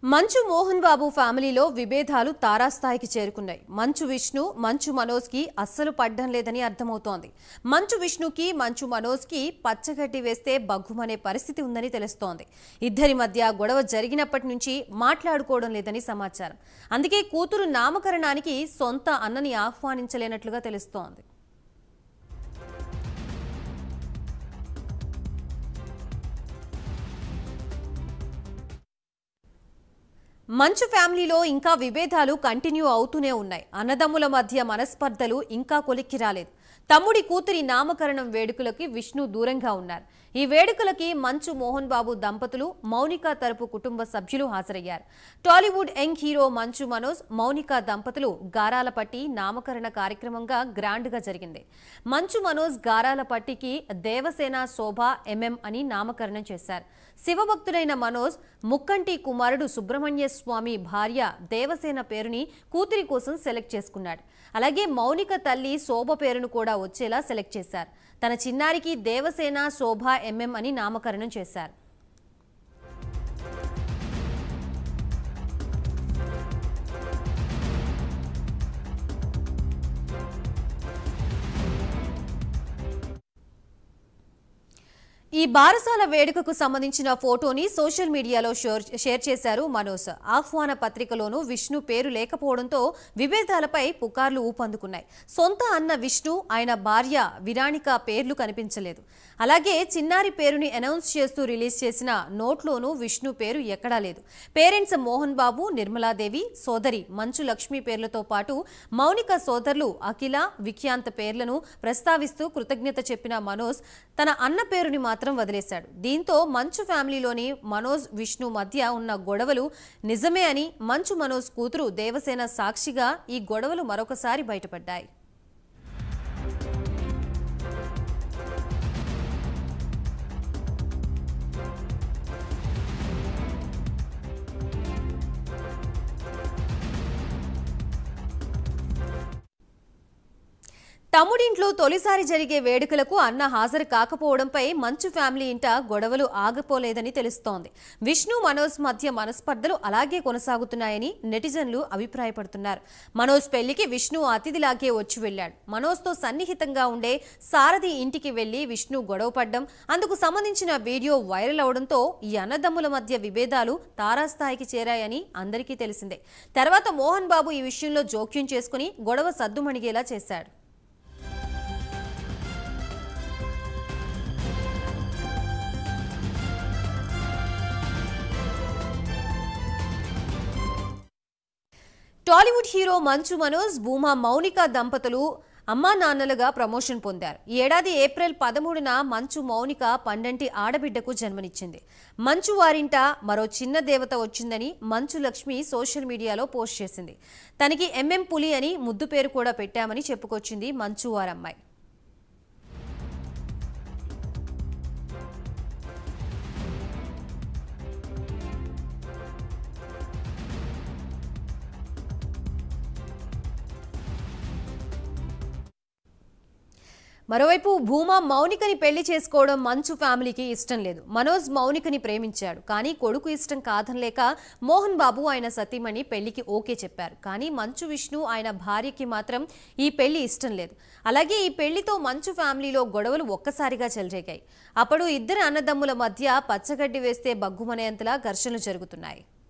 మంచు మోహన్ బాబు ఫ్యామిలీలో విభేదాలు తారాస్థాయికి చేరుకున్నాయి మంచు విష్ణు మంచు మనోజ్కి అస్సలు పడ్డం లేదని అర్థమవుతోంది మంచు విష్ణుకి మంచు మనోజ్కి పచ్చగడ్డి వేస్తే బగ్గుమనే పరిస్థితి ఉందని తెలుస్తోంది ఇద్దరి మధ్య గొడవ జరిగినప్పటి నుంచి మాట్లాడుకోవడం లేదని సమాచారం అందుకే కూతురు నామకరణానికి సొంత అన్నని ఆహ్వానించలేనట్లుగా తెలుస్తోంది మంచు ఫ్యామిలీలో ఇంకా విభేదాలు కంటిన్యూ అవుతూనే ఉన్నాయి అన్నదమ్ముల మధ్య మనస్పర్ధలు ఇంకా కొలిక్కి రాలేదు తమ్ముడి కూతురి నామకరణం వేడుకలకి విష్ణు దూరంగా ఉన్నారు ఈ వేడుకలకి మంచు మోహన్ బాబు దంపతులు మౌనిక తరపు కుటుంబ సభ్యులు హాజరయ్యారు టాలీవుడ్ యంగ్ హీరో మంచు మనోజ్ మౌనిక దంపతులు గారాలపట్టి నామకరణ కార్యక్రమంగా గ్రాండ్ గా జరిగింది మంచు మనోజ్ గారాలపట్టికి దేవసేన శోభ ఎంఎం అని నామకరణం చేశారు శివభక్తుడైన మనోజ్ ముక్కంటి కుమారుడు సుబ్రహ్మణ్య స్వామి భార్య దేవసేన పేరుని కూతురి కోసం సెలెక్ట్ చేసుకున్నాడు అలాగే మౌనిక తల్లి శోభ పేరును కూడా వచ్చేలా సెలెక్ట్ చేశారు తన చిన్నారికి దేవసేన శోభ ఎంఎం అని నామకరణం చేశారు ఈ బారసాల వేడుకకు సంబంధించిన ఫోటోని సోషల్ మీడియాలో షేర్ షేర్ చేశారు మనోజ్ ఆహ్వాన పత్రికలోనూ విష్ణు పేరు లేకపోవడంతో విభేదాలపై పుకార్లు ఊపందుకున్నాయి సొంత అన్న విష్ణు ఆయన భార్య విరాణిక పేర్లు కనిపించలేదు అలాగే చిన్నారి పేరుని అనౌన్స్ చేస్తూ రిలీజ్ చేసిన నోట్లోనూ విష్ణు పేరు ఎక్కడా లేదు పేరెంట్స్ మోహన్ బాబు నిర్మలాదేవి సోదరి మంచు లక్ష్మి పేర్లతో పాటు మౌనిక సోదరులు అఖిల విఖ్యాంత పేర్లను ప్రస్తావిస్తూ కృతజ్ఞత చెప్పిన మనోజ్ తన అన్న పేరుని మాత్రం వదిలేశాడు దీంతో మంచు ఫ్యామిలీలోని మనోజ్ విష్ణు మధ్య ఉన్న గొడవలు నిజమే అని మంచు మనోజ్ కూతురు దేవసేన సాక్షిగా ఈ గొడవలు మరొకసారి బయటపడ్డాయి తమ్ముడింట్లో తొలిసారి జరిగే వేడుకలకు అన్న హాజరు కాకపోవడంపై మంచు ఫ్యామిలీ ఇంట గొడవలు ఆగిపోలేదని తెలుస్తోంది విష్ణు మనోజ్ మధ్య మనస్పర్ధలు అలాగే కొనసాగుతున్నాయని నెటిజన్లు అభిప్రాయపడుతున్నారు మనోజ్ పెళ్లికి విష్ణు అతిథిలాగే వచ్చి వెళ్లాడు మనోజ్తో సన్నిహితంగా ఉండే సారథి ఇంటికి వెళ్లి విష్ణు గొడవపడ్డం అందుకు సంబంధించిన వీడియో వైరల్ అవడంతో ఈ అన్నదమ్ముల మధ్య విభేదాలు తారాస్థాయికి చేరాయని అందరికీ తెలిసిందే తర్వాత మోహన్ బాబు ఈ విషయంలో జోక్యం చేసుకుని గొడవ సద్దుమణిగేలా చేశాడు టాలీవుడ్ హీరో మంచు మనోజ్ భూమా మౌనిక దంపతులు అమ్మా నాన్నలుగా ప్రమోషన్ పొందారు ఈ ఏడాది ఏప్రిల్ పదమూడున మంచు మౌనిక పండంటి ఆడబిడ్డకు జన్మనిచ్చింది మంచు వారింట మరో చిన్న దేవత వచ్చిందని మంచు లక్ష్మి సోషల్ మీడియాలో పోస్ట్ చేసింది తనకి ఎంఎం పులి అని ముద్దు పేరు కూడా పెట్టామని చెప్పుకొచ్చింది మంచు వారమ్మాయి మరోవైపు భూమా మౌనికని పెళ్లి చేసుకోవడం మంచు ఫ్యామిలీకి ఇష్టం లేదు మనోజ్ మౌనికని ప్రేమించాడు కానీ కొడుకు ఇష్టం కాదనలేక మోహన్ బాబు ఆయన సతీమణి పెళ్లికి ఓకే చెప్పారు కానీ మంచు విష్ణు ఆయన భార్యకి మాత్రం ఈ పెళ్లి ఇష్టం లేదు అలాగే ఈ పెళ్లితో మంచు ఫ్యామిలీలో గొడవలు ఒక్కసారిగా చెలరేగాయి అప్పుడు ఇద్దరు అన్నదమ్ముల మధ్య పచ్చగడ్డి వేస్తే బగ్గుమనేంతలా ఘర్షణలు జరుగుతున్నాయి